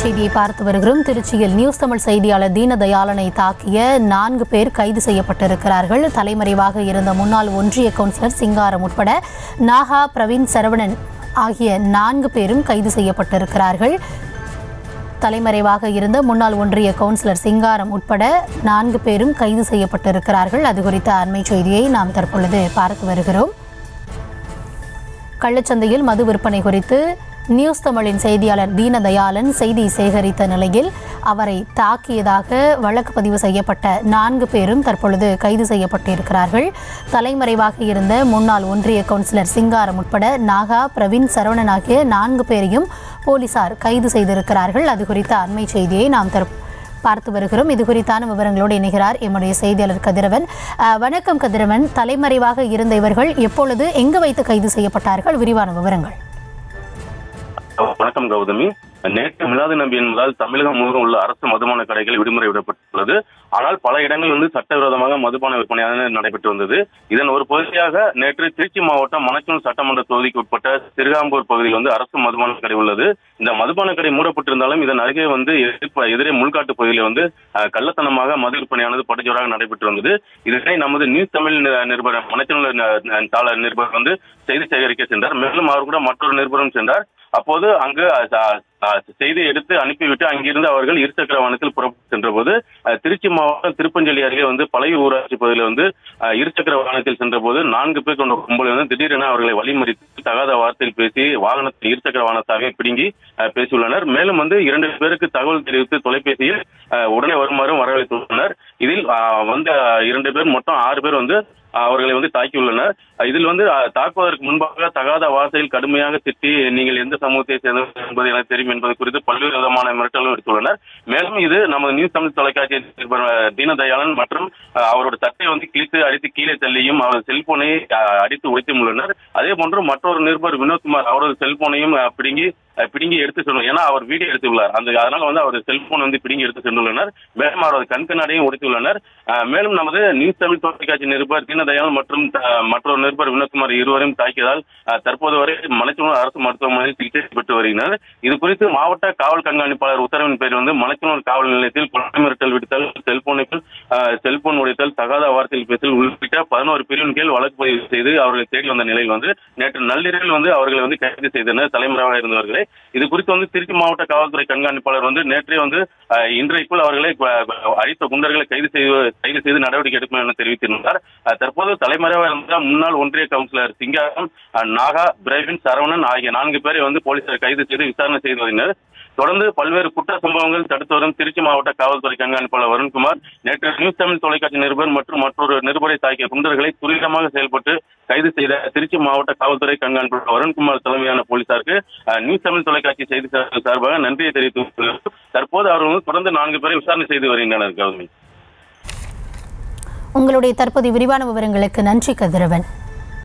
செய்தியை பார்த்து வருகிறோம் திருச்சியில் நியூஸ் தமிழ் செய்தியாளர் தீனதயாளனை தாக்கிய நான்கு பேர் கைது செய்யப்பட்டிருக்கிறார்கள் தலைமறைவாக இருந்த முன்னாள் ஒன்றிய கவுன்சிலர் சிங்காரம் உட்பட நாகா பிரவீன் சரவணன் ஆகிய நான்கு பேரும் கைது செய்யப்பட்டிருக்கிறார்கள் தலைமறைவாக இருந்த முன்னாள் ஒன்றிய கவுன்சிலர் சிங்காரம் உட்பட நான்கு பேரும் கைது செய்யப்பட்டிருக்கிறார்கள் அது குறித்த அண்மை செய்தியை நாம் தற்பொழுது பார்த்து வருகிறோம் கள்ளச்சந்தையில் மது விற்பனை குறித்து நியூஸ் தமிழின் செய்தியாளர் தீனதயாளன் செய்தி சேகரித்த நிலையில் அவரை தாக்கியதாக வழக்கு பதிவு செய்யப்பட்ட நான்கு பேரும் தற்பொழுது கைது செய்யப்பட்டிருக்கிறார்கள் தலைமறைவாக இருந்த முன்னாள் ஒன்றிய கவுன்சிலர் சிங்காரம் உட்பட நாகா பிரவீன் சரவணன் ஆகிய நான்கு பேரையும் போலீசார் கைது செய்திருக்கிறார்கள் அது குறித்த அண்மை செய்தியை நாம் தற்ப பார்த்து வருகிறோம் இது குறித்தான விவரங்களோடு இணைகிறார் எம்முடைய செய்தியாளர் கதிரவன் அஹ், வணக்கம் கதிரவன் தலைமறைவாக இருந்த இவர்கள் எப்பொழுது எங்கு வைத்து கைது செய்யப்பட்டார்கள் விரிவான விவரங்கள் வணக்கம் கௌதமி நேற்று மிலாது நபி என்பதால் தமிழகம் முழுவதும் உள்ள அரசு மதுபான கடைகள் விடுமுறை விடப்பட்டுள்ளது ஆனால் பல இடங்கள் வந்து சட்டவிரோதமாக மதுபான விற்பனையாக நடைபெற்று வந்தது இதன் ஒரு பகுதியாக நேற்று திருச்சி மாவட்டம் மணச்சூர் சட்டமன்ற தொகுதிக்கு உட்பட்ட சிறுகாம்பூர் பகுதியில் வந்து அரசு மதுபான கடை உள்ளது இந்த மதுபான கடை மூடப்பட்டிருந்தாலும் இதன் அருகே வந்து எதிர்ப்ப- எதிரே முள்காட்டு பகுதியில் வந்து அஹ், கள்ளத்தனமாக மது விற்பனையானது படுஜோராக நடைபெற்று வந்தது இதனை நமது நியூஸ் தமிழ் நி- நிருபர் மணச்சூர் தாள நிருபர் வந்து செய்தி சேகரிக்க சென்றார் மேலும் அவர் கூட மற்றொரு நிருபரும் சென்றார் அப்போது அங்கு அஹ், அஹ், அஹ், செய்தி எடுத்து அனுப்பிவிட்டு அங்கிருந்து அவர்கள் இருசக்கர வாகனத்தில் புறப்பட்டு சென்றபோது அஹ், திருச்சி மாவட்டம் திருப்பஞ்சலி அருகே வந்து பழைய ஊராட்சி பகுதியில் வந்து அஹ், இருசக்கர வாகனத்தில் சென்றபோது நான்கு பேர் கொண்ட கும்பல் வந்து திடீரென அவர்களை வழிமறித்து தகாத வார்த்தையில் பேசி வாகனத்தில் இருசக்கர வாகனத்தாக பிடுங்கி அஹ், பேசியுள்ளனர் மேலும் வந்து இரண்டு பேருக்கு தகவல் தெரிவித்து தொலைபேசியில் அஹ், உடனே வருமாறும் வரவழைத்துள்ளனர் இதில் அஹ், வந்த இரண்டு பேர் மொத்தம் ஆறு பேர் வந்து அஹ், அவர்களை வந்து தாக்கியுள்ளனர் அஹ், இதில் வந்து அஹ், தாக்குவதற்கு முன்பாக தகாத வார்த்தையில் கடுமையாக திட்டி நீங்கள் எந்த சமூகத்தை சேர்ந்தவர் என்பது எனக்கு தெரியும் என்பது குறித்து பல்வேறு விதமான மிரட்டலும் எடுத்துள்ளனர் மேலும் இது நமது நியூஸ் தமிழ் தொலைக்காட்சி நிருபர், அஹ், தீனதயாளன் மற்றும் அஹ், அவரோட சட்டை வந்து கிழித்து அடித்து கீழே தள்ளியும் அவர் செல்போனை அஹ், அடித்து உடைத்தும் உள்ளனர் அதே போன்று மற்றொரு நிருபர் வினோத்குமார் அவரது செல்போனையும் அஹ், பிடுங்கி அஹ், பிடுங்கி எடுத்து செல்லும் ஏன்னா அவர் வீடியோ எடுத்துள்ளார் அந்த அதனால வந்து அவர் செல்போன் வந்து பிடுங்கி எடுத்து சென்றுள்ளனர் மேலும் அவரது கண்கண்ணாடியும் உடைத்துள்ளனர் அஹ், மேலும் நமது நியூஸ் தமிழ் தொலைக்காட்சி நிருபர் தீனதயாளன் மற்றும் அஹ், மற்றொரு நிருபர் வினோத்குமார் இருவரையும் தாக்கியதால் அஹ், தற்போது வரை மலைச்சூர் அரசு மருத்துவமனையில் சிகிச்சை பெற்று வருகின்றனர் இது குறித்து மாவட்ட காவல் கண்காணிப்பாளர் உத்தரவின் பேர் வந்து மலைச்சூர் காவல் நிலையத்தில் கொலை மிரட்டல் விடுத்தல் செல்போனுக்கு அஹ், செல்போன் உடைத்தல் தகாத வார்த்தையில் பேசல் உள்ளிட்ட பதினோரு பிரிவின் கீழ் வழக்கு பதிவு செய்து அவர்களை தேடி வந்த நிலையில் வந்து நேற்று நள்ளிரவில் வந்து அவர்களை வந்து கைது செய்தனர் தலைமறைவாக இருந்தவர்களை இது குறித்து வந்து திருச்சி மாவட்ட காவல்துறை கண்காணிப்பாளர் வந்து நேற்றே வந்து அஹ், இன்றைக்குள் அவர்களை அஹ், அடித்த குண்டர்களை கைது செய்து கைது செய்து நடவடிக்கை எடுக்கும் என தெரிவித்திருந்தார் அஹ், தற்போது தலைமறைவாக இருந்த முன்னாள் ஒன்றிய கவுன்சிலர் சிங்காரம் அஹ், நாகா பிரவீன் சரவணன் ஆகிய நான்கு பேரை வந்து போலீசார் கைது செய்து விசாரணை செய்து வருகின்றனர் தொடர்ந்து பல்வேறு குற்ற சம்பவங்கள் தடுத்து வரும் திருச்சி மாவட்ட காவல்துறை கண்காணிப்பாளர் வருண்குமார் நேற்று நியூஸ் தமிழ் தொலைக்காட்சி நிருபர் மற்றும் மற்றொரு நிருபரை தாக்கிய குண்டர்களை துரிதமாக செயல்பட்டு கைது செய்த திருச்சி மாவட்ட காவல்துறை கண்காணிப்பாளர் வருண்குமார் தலைமையான போலீசாருக்கு அஹ், நியூஸ் தமிழ் தொலைக்காட்சி செய்தி சார் சார்பாக நன்றியை தெரிவித்துள்ளனர் தற்போது அவர்கள் வந்து தொடர்ந்து நான்கு பேரை விசாரணை செய்து வருகின்றனர் கௌதமி உங்களுடைய தற்போதைய விரிவான விவரங்களுக்கு நன்றி கதிரவன்